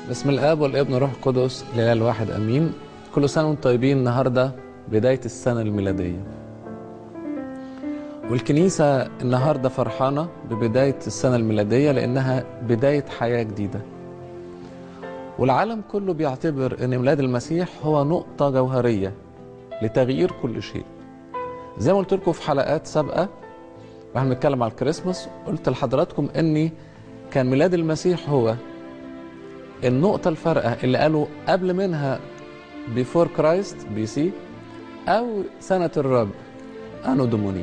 بسم الاب والابن والروح القدس الاله الواحد امين كل سنه وانتم طيبين النهارده بدايه السنه الميلاديه والكنيسه النهارده فرحانه ببدايه السنه الميلاديه لانها بدايه حياه جديده والعالم كله بيعتبر ان ميلاد المسيح هو نقطه جوهريه لتغيير كل شيء زي ما قلت لكم في حلقات سابقه واحنا بنتكلم على الكريسماس قلت لحضراتكم اني كان ميلاد المسيح هو النقطة الفارقة اللي قالوا قبل منها بيفور كرايست بي سي أو سنة الرب أنو دوموني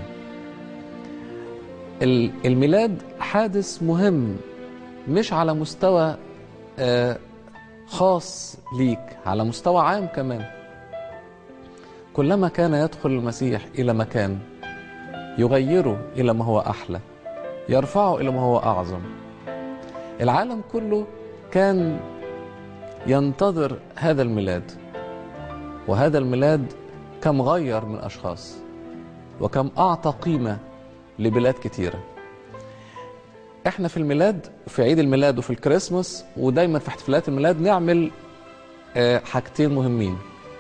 الميلاد حادث مهم مش على مستوى آه خاص ليك على مستوى عام كمان كلما كان يدخل المسيح إلى مكان يغيره إلى ما هو أحلى يرفعه إلى ما هو أعظم العالم كله كان ينتظر هذا الميلاد وهذا الميلاد كم غير من أشخاص وكم أعطى قيمة لبلاد كتيرة احنا في الميلاد في عيد الميلاد وفي الكريسماس ودايما في احتفالات الميلاد نعمل حاجتين مهمين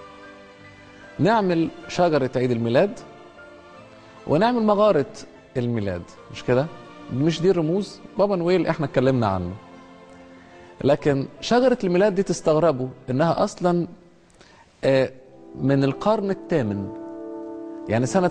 نعمل شجرة عيد الميلاد ونعمل مغارة الميلاد مش كده مش دي الرموز بابا نويل احنا اتكلمنا عنه لكن شجرة الميلاد دي تستغربوا انها اصلا من القرن الثامن يعني سنة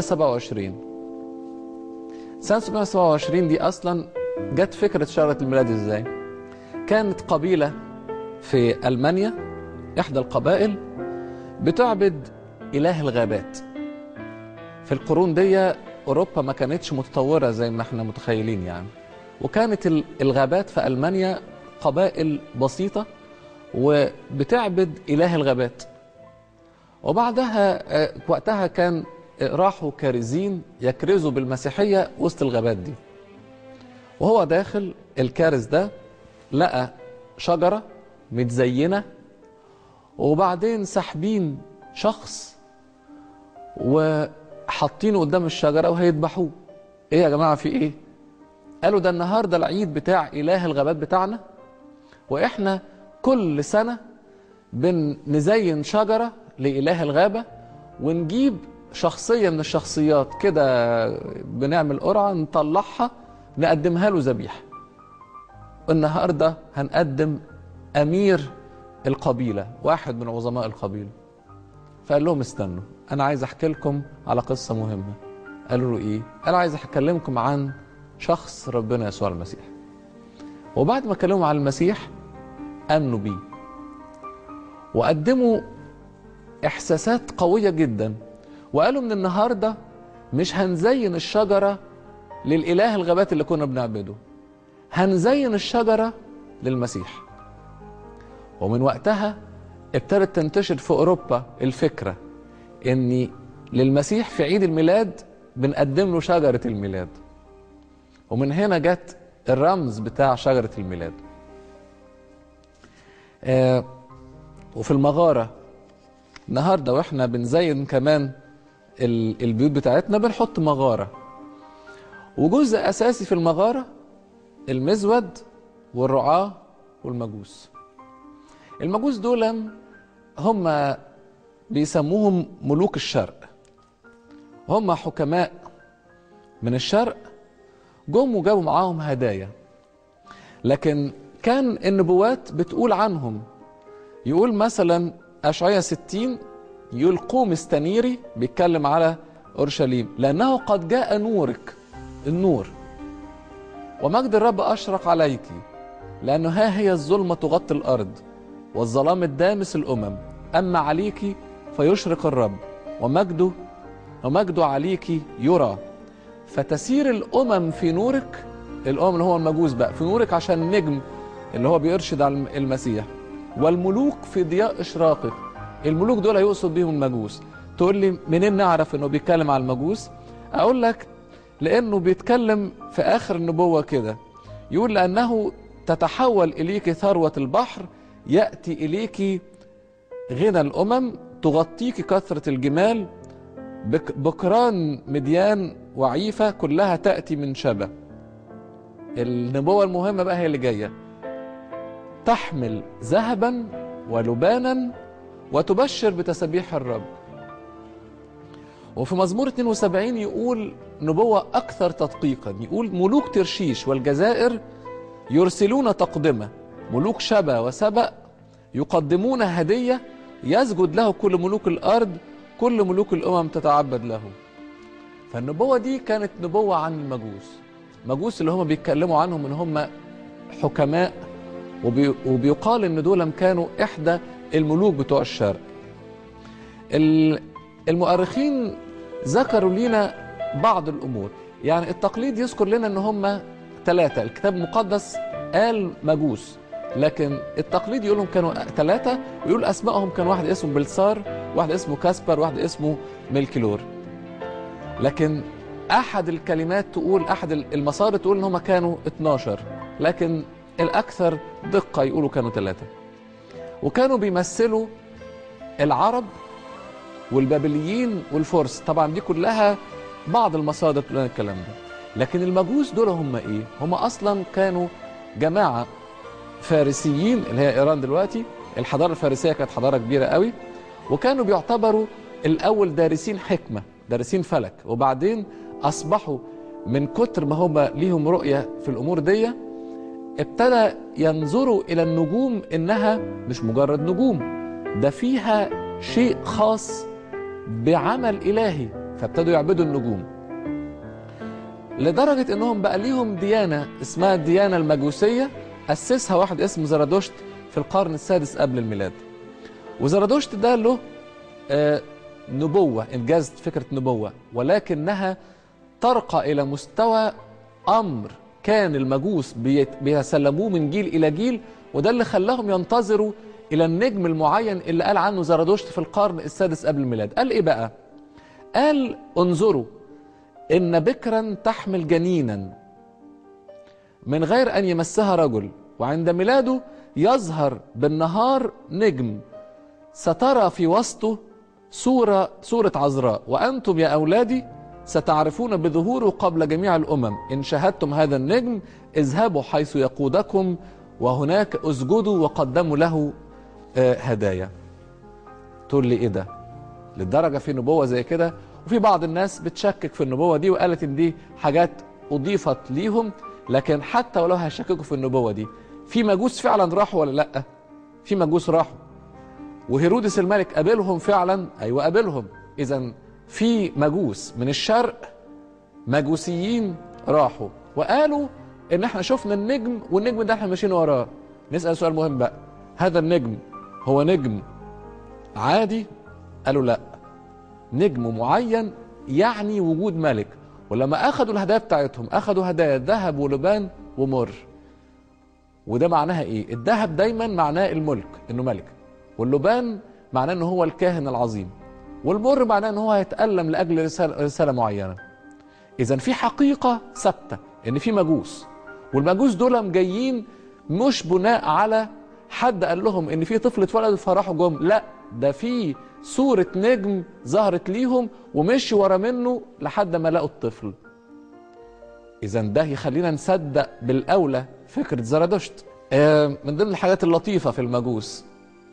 727 سنة 727 دي اصلا جت فكرة شجرة الميلاد ازاي كانت قبيلة في ألمانيا إحدى القبائل بتعبد إله الغابات في القرون دي أوروبا ما كانتش متطورة زي ما احنا متخيلين يعني وكانت الغابات في ألمانيا قبائل بسيطة وبتعبد إله الغابات وبعدها وقتها كان راحوا كارزين يكرزوا بالمسيحية وسط الغابات دي وهو داخل الكارز ده لقى شجرة متزينة وبعدين ساحبين شخص وحاطينه قدام الشجرة وهيذبحوه ايه يا جماعة في ايه قالوا ده النهاردة العيد بتاع إله الغابات بتاعنا واحنا كل سنة بنزين شجرة لإله الغابة ونجيب شخصية من الشخصيات كده بنعمل قرعة نطلعها نقدمها له ذبيحة النهاردة هنقدم أمير القبيلة واحد من عظماء القبيلة فقال لهم استنوا أنا عايز أحكي لكم على قصة مهمة قالوا له إيه؟ قال عايز أكلمكم عن شخص ربنا يسوع المسيح وبعد ما كلموا عن المسيح امنوا بيه وقدموا احساسات قويه جدا وقالوا من النهارده مش هنزين الشجره للاله الغابات اللي كنا بنعبده هنزين الشجره للمسيح ومن وقتها ابتدت تنتشر في اوروبا الفكره ان للمسيح في عيد الميلاد بنقدم له شجره الميلاد ومن هنا جت الرمز بتاع شجرة الميلاد آه وفي المغارة النهاردة واحنا بنزين كمان البيوت بتاعتنا بنحط مغارة وجزء أساسي في المغارة المزود والرعاة والمجوس المجوس دول هم بيسموهم ملوك الشرق هم حكماء من الشرق جم وجابوا معاهم هدايا لكن كان النبوات بتقول عنهم يقول مثلا أشعية 60 يقول قوم استنيري بيتكلم على أورشليم لأنه قد جاء نورك النور ومجد الرب أشرق عليك لأنه ها هي الظلمة تغطي الأرض والظلام الدامس الأمم أما عليك فيشرق الرب ومجده ومجده عليك يرى فتسير الامم في نورك الامم اللي هو المجوس بقى في نورك عشان النجم اللي هو بيرشد على المسيح والملوك في ضياء اشراقك الملوك دول يقصد بيهم المجوس تقول لي منين نعرف انه بيتكلم على المجوس اقول لك لانه بيتكلم في اخر النبوه كده يقول لانه تتحول اليك ثروه البحر ياتي اليك غنى الامم تغطيك كثره الجمال بك بكران مديان وعيفة كلها تأتي من شبه النبوة المهمة بقى هي اللي جاية تحمل ذهبا ولبانا وتبشر بتسابيح الرب وفي مزمور 72 يقول نبوة أكثر تدقيقا يقول ملوك ترشيش والجزائر يرسلون تقدمة ملوك شبا وسبأ يقدمون هدية يسجد له كل ملوك الأرض كل ملوك الأمم تتعبد له فالنبوة دي كانت نبوة عن المجوس مجوس اللي هم بيتكلموا عنهم ان هم حكماء وبي وبيقال ان دول كانوا احدى الملوك بتوع الشرق المؤرخين ذكروا لنا بعض الامور يعني التقليد يذكر لنا ان هم ثلاثة الكتاب المقدس قال مجوس لكن التقليد يقول لهم كانوا ثلاثة ويقول أسمائهم كان واحد اسمه بلسار واحد اسمه كاسبر واحد اسمه ميلكيلور لكن أحد الكلمات تقول أحد المصادر تقول إن هم كانوا 12 لكن الأكثر دقة يقولوا كانوا ثلاثة وكانوا بيمثلوا العرب والبابليين والفرس طبعا دي كلها بعض المصادر تقول الكلام ده لكن المجوس دول هم ايه هم اصلا كانوا جماعه فارسيين اللي هي ايران دلوقتي الحضاره الفارسيه كانت حضاره كبيره قوي وكانوا بيعتبروا الاول دارسين حكمه دارسين فلك وبعدين اصبحوا من كتر ما هم ليهم رؤيه في الامور دي ابتدى ينظروا الى النجوم انها مش مجرد نجوم ده فيها شيء خاص بعمل الهي فابتدوا يعبدوا النجوم لدرجه انهم بقى ليهم ديانه اسمها الديانه المجوسيه اسسها واحد اسمه زرادشت في القرن السادس قبل الميلاد وزرادشت ده له آه نبوه انجاز فكره نبوه ولكنها ترقى الى مستوى امر كان المجوس بيسلموه من جيل الى جيل وده اللي خلاهم ينتظروا الى النجم المعين اللي قال عنه زرادشت في القرن السادس قبل الميلاد قال ايه بقى قال انظروا ان بكرا تحمل جنينا من غير ان يمسها رجل وعند ميلاده يظهر بالنهار نجم سترى في وسطه صورة صورة عذراء وأنتم يا أولادي ستعرفون بظهوره قبل جميع الأمم إن شاهدتم هذا النجم اذهبوا حيث يقودكم وهناك اسجدوا وقدموا له هدايا تقول لي إيه ده للدرجة في نبوة زي كده وفي بعض الناس بتشكك في النبوة دي وقالت إن دي حاجات أضيفت ليهم لكن حتى ولو هيشككوا في النبوة دي في مجوس فعلا راحوا ولا لأ في مجوس راحوا وهيرودس الملك قابلهم فعلا أيوة قابلهم إذا في مجوس من الشرق مجوسيين راحوا وقالوا ان احنا شفنا النجم والنجم ده احنا ماشيين وراه نسال سؤال مهم بقى هذا النجم هو نجم عادي قالوا لا نجم معين يعني وجود ملك ولما اخذوا الهدايا بتاعتهم اخذوا هدايا ذهب ولبان ومر وده معناها ايه الذهب دايما معناه الملك انه ملك واللبان معناه انه هو الكاهن العظيم والمر معناه ان هو هيتألم لاجل رسالة, رسالة معينة اذا في حقيقة ثابتة ان في مجوس والمجوس دول جايين مش بناء على حد قال لهم ان في طفل اتولد فراحوا جم لا ده في صورة نجم ظهرت ليهم ومشوا ورا منه لحد ما لقوا الطفل اذا ده يخلينا نصدق بالاولى فكرة زرادشت من ضمن الحاجات اللطيفة في المجوس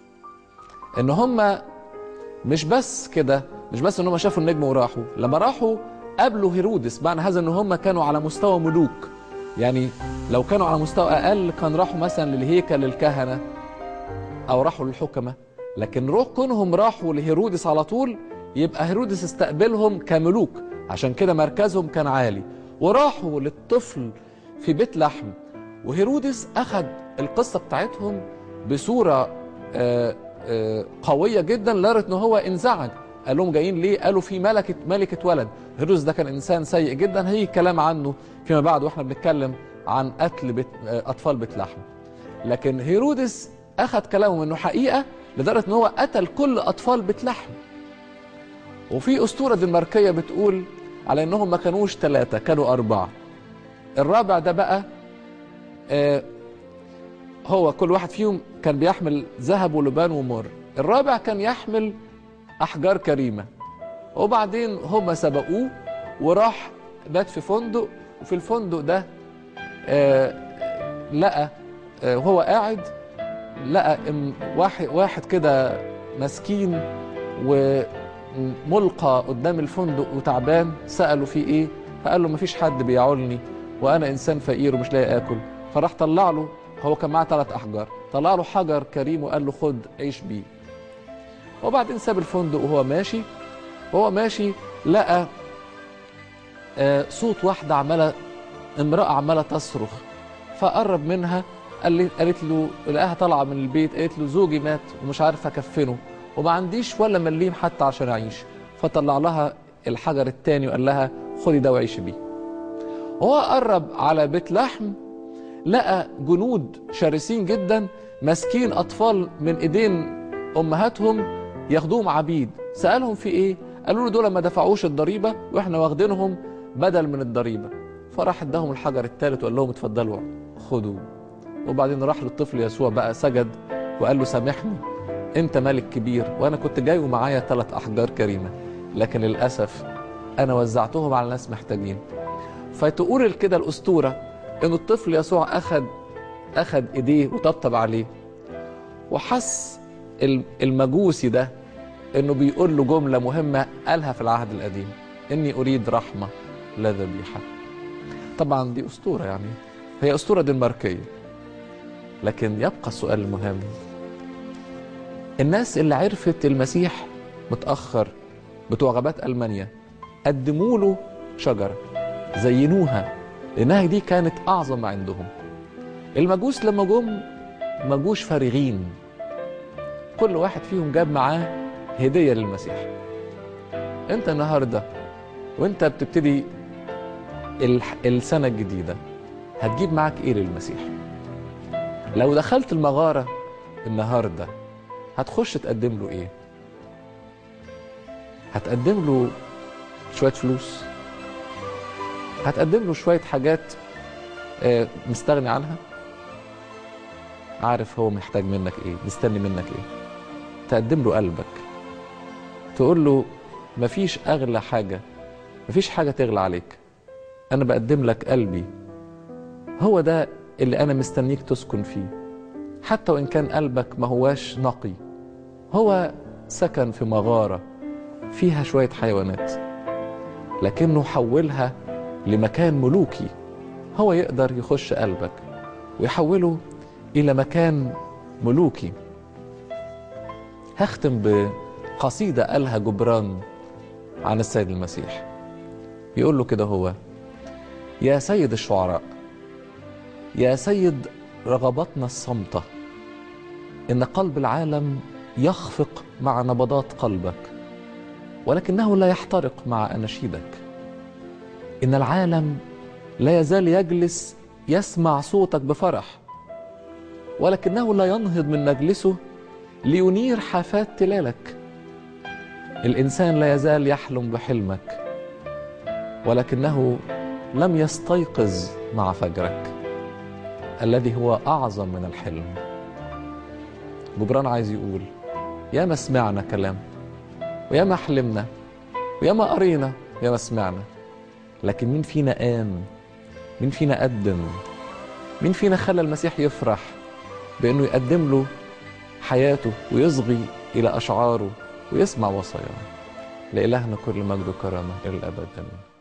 ان هم مش بس كده مش بس ان هم شافوا النجم وراحوا لما راحوا قابلوا هيرودس معنى هذا ان هم كانوا على مستوى ملوك يعني لو كانوا على مستوى اقل كان راحوا مثلا للهيكل للكهنه او راحوا للحكمه لكن روح كونهم راحوا لهيرودس على طول يبقى هيرودس استقبلهم كملوك عشان كده مركزهم كان عالي وراحوا للطفل في بيت لحم وهيرودس اخذ القصه بتاعتهم بصوره آآ آآ قويه جدا لدرجه ان هو انزعج قال لهم جايين ليه؟ قالوا في ملكة ملكة ولد هيرودس ده كان إنسان سيء جدا هي كلام عنه فيما بعد وإحنا بنتكلم عن قتل بيت أطفال بيت لحم لكن هيرودس أخذ كلامه إنه حقيقة لدرجة إن هو قتل كل أطفال بيت لحم وفي أسطورة دنماركية بتقول على إنهم ما كانوش ثلاثة كانوا أربعة الرابع ده بقى آه هو كل واحد فيهم كان بيحمل ذهب ولبان ومر الرابع كان يحمل احجار كريمه وبعدين هم سبقوه وراح بات في فندق وفي الفندق ده آه لقى آه وهو قاعد لقى إم- واحد واحد كده مسكين وملقى قدام الفندق وتعبان سأله فيه ايه فقال له مفيش حد بيعولني وانا انسان فقير ومش لاقي اكل فراح طلع له هو كان معاه ثلاث احجار طلع له حجر كريم وقال له خد عيش بيه وبعدين ساب الفندق وهو ماشي وهو ماشي لقى آه، صوت واحدة عمالة امرأة عمالة تصرخ فقرب منها قال لي قالت له لقاها طالعة من البيت قالت له زوجي مات ومش عارفة أكفنه وما عنديش ولا مليم حتى عشان أعيش فطلع لها الحجر التاني وقال لها خدي ده وعيشي بيه وهو قرب على بيت لحم لقى جنود شرسين جدا ماسكين أطفال من إيدين أمهاتهم ياخدوهم عبيد سألهم في إيه؟ قالوا له دول ما دفعوش الضريبة وإحنا واخدينهم بدل من الضريبة فراح اداهم الحجر الثالث وقال لهم اتفضلوا خدوا وبعدين راح للطفل يسوع بقى سجد وقال له سامحني انت ملك كبير وانا كنت جاي ومعايا ثلاث احجار كريمه لكن للاسف انا وزعتهم على ناس محتاجين فتقول كده الاسطوره ان الطفل يسوع اخذ اخذ ايديه وطبطب عليه وحس الم- المجوسي ده انه بيقول له جمله مهمه قالها في العهد القديم اني اريد رحمه لا ذبيحه طبعا دي اسطوره يعني هي اسطوره دنماركيه لكن يبقى السؤال المهم الناس اللي عرفت المسيح متاخر بتوع غابات المانيا قدموا له شجره زينوها لانها دي كانت اعظم ما عندهم المجوس لما جم ما جوش فارغين كل واحد فيهم جاب معاه هديه للمسيح انت النهارده وانت بتبتدي الح- السنه الجديده هتجيب معاك ايه للمسيح لو دخلت المغاره النهارده هتخش تقدم له ايه هتقدم له شويه فلوس هتقدم له شويه حاجات آه، مستغني عنها عارف هو محتاج منك ايه مستني منك ايه تقدم له قلبك تقول له مفيش اغلى حاجه مفيش حاجه تغلى عليك انا بقدم لك قلبي هو ده اللي انا مستنيك تسكن فيه حتى وان كان قلبك ما هواش نقي هو سكن في مغاره فيها شويه حيوانات لكنه حولها لمكان ملوكي هو يقدر يخش قلبك ويحوله الى مكان ملوكي هختم بقصيده قالها جبران عن السيد المسيح يقول له كده هو يا سيد الشعراء يا سيد رغبتنا الصامته ان قلب العالم يخفق مع نبضات قلبك ولكنه لا يحترق مع اناشيدك ان العالم لا يزال يجلس يسمع صوتك بفرح ولكنه لا ينهض من مجلسه لينير حافات تلالك الانسان لا يزال يحلم بحلمك ولكنه لم يستيقظ مع فجرك الذي هو اعظم من الحلم جبران عايز يقول يا ما سمعنا كلام ويا ما حلمنا ويا ما قرينا يا ما سمعنا لكن مين فينا قام مين فينا قدم مين فينا خلى المسيح يفرح بانه يقدم له حياته ويصغي الى اشعاره ويسمع وصاياه لالهنا كل مجد وكرامه الى الابد امين